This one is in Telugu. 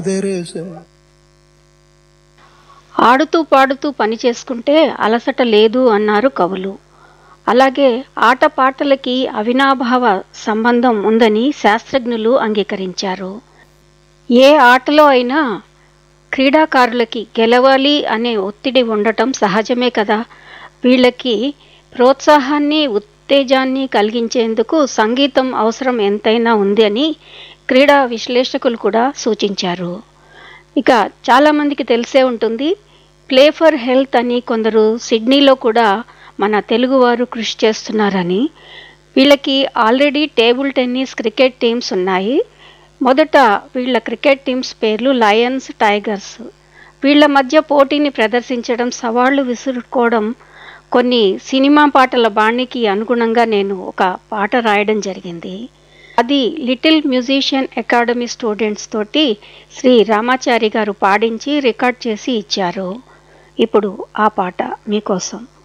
ఆడుతూ పాడుతూ పని చేసుకుంటే అలసట లేదు అన్నారు కవులు అలాగే ఆటపాటలకి అవినాభావ సంబంధం ఉందని శాస్త్రజ్ఞులు అంగీకరించారు ఏ ఆటలో అయినా క్రీడాకారులకి గెలవాలి అనే ఒత్తిడి ఉండటం సహజమే కదా వీళ్ళకి ప్రోత్సాహాన్ని ఉత్తేజాన్ని కలిగించేందుకు సంగీతం అవసరం ఎంతైనా ఉంది అని క్రీడా విశ్లేషకులు కూడా సూచించారు ఇక చాలామందికి తెలిసే ఉంటుంది ప్లే ఫర్ హెల్త్ అని కొందరు సిడ్నీలో కూడా మన తెలుగువారు కృషి చేస్తున్నారని వీళ్ళకి already table tennis cricket teams ఉన్నాయి మొదట వీళ్ళ క్రికెట్ టీమ్స్ పేర్లు లయన్స్ టైగర్స్ వీళ్ళ మధ్య పోటీని ప్రదర్శించడం సవాళ్లు విసురుకోవడం కొన్ని సినిమా పాటల బాణికి అనుగుణంగా నేను ఒక పాట రాయడం జరిగింది అది లిటిల్ మ్యూజిషియన్ అకాడమీ స్టూడెంట్స్ తోటి శ్రీ రామాచారి గారు పాడించి రికార్డ్ చేసి ఇచ్చారు ఇప్పుడు ఆ పాట మీకోసం